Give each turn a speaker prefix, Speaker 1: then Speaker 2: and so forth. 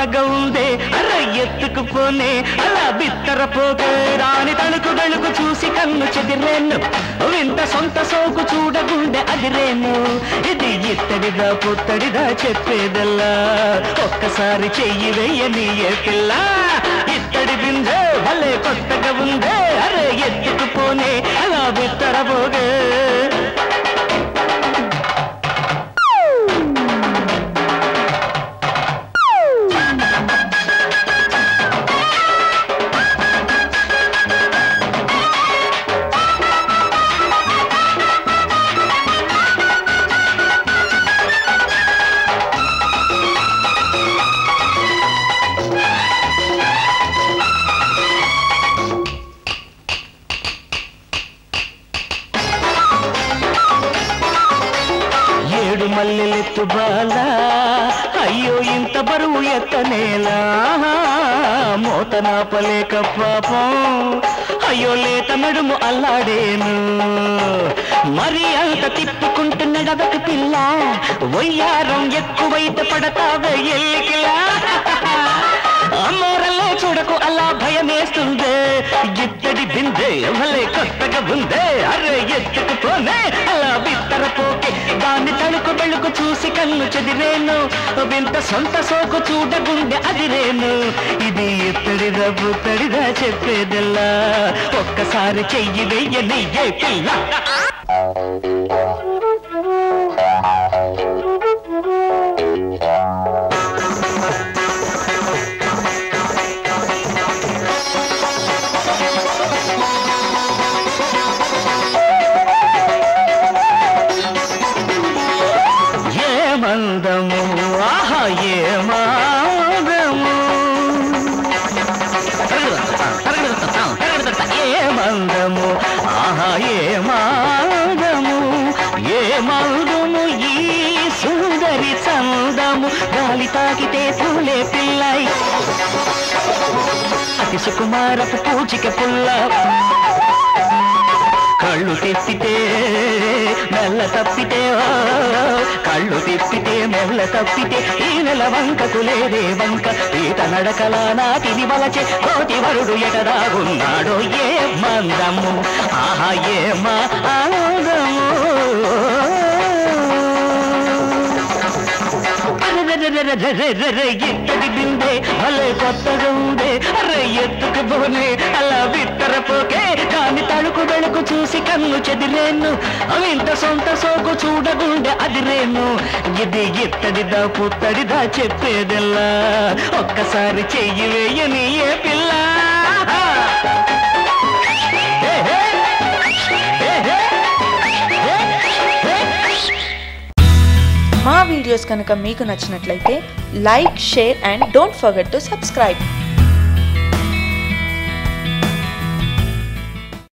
Speaker 1: కొత్తగా ఉందే అర ఎత్తుకుపోనే అలా బిత్తరపోకే రాని తణుకు గణుకు చూసి కన్ను చెదిరేను వింత సొంత సోకు చూడగుండె అదిరేను ఇది ఇత్తడిదా పుత్తడిదా చెప్పేదల్లా ఒక్కసారి చెయ్యి వెయ్యని ఏ పిల్ల ఇత్తడి బిందే భలే కొత్తగా ఉందే అరే ఎత్తుకుపోనే అలా బిత్తరపోగే ఏడు మల్లెలెత్తు బాల అయ్యో ఇంత బరువు ఎత్తనేలా మోత నాపలేక పాపం అయ్యో లేత నడుము అల్లాడేను మరి అంత తిప్పుకుంటూ నడవక పిల్ల వయ్యారం ఎక్కువైతే పడతావే ఎల్లికిలా అమ్మోరల్లే చూడకు అలా భయమేస్తుందే ఇత్తడి బిందే భలే కొత్తగా ఉందే అరే ఎత్తుకుపోనే అలా బిత్తరపోకే దాన్ని తడుకు బెళుకు చూసి కన్ను చెదిరేను వింత సొంత సోకు చూడగుండె అదిరేను ఇది ఇత్తడిదా బుత్తడిదా చెప్పేదల్లా ఒక్కసారి చెయ్యి వెయ్యని ఏ పిల్ల ఏ మందము ఆహా ఏ మాదము ఏ మందము ఆహా ఏ మాదము ఏ మందము ఈ సుందరి చందము గాలి తాకితే పూలే పిల్లై అతి సుకుమారపు పూచిక పుల్ల కళ్ళు తిప్పితే మెల్ల తప్పితే ఓ, కళ్ళు తిప్పితే మెల్ల తప్పితే ఈ నెల వంకకు లేదే వంక ఈత నడకల నాటిని వలచే కోటి వరుడు ఎటదాగున్నాడో ఏ మందము ఆహా ఏ మా ఆనందము అరెరెరెరెరెరెరెరె, ఇత్తడి బిందే అలే కొత్తగా ఉందే అరే ఎత్తుకు పోనే అలా బిత్తరపోకే కాని తడుకు వెళుకు చూసి కన్ను చెదిరేను అవింత సొంత సోకు చూడగుండె అదిరేను ఇది ఇత్తడిదా పుత్తడిదా చెప్పేదెల్లా ఒక్కసారి చెయ్యి వేయని ఏ పిల్ల హే, హే. హే, హే. హే, హే.
Speaker 2: మా వీడియోస్ కనుక మీకు నచ్చినట్లయితే like share and don't forget to subscribe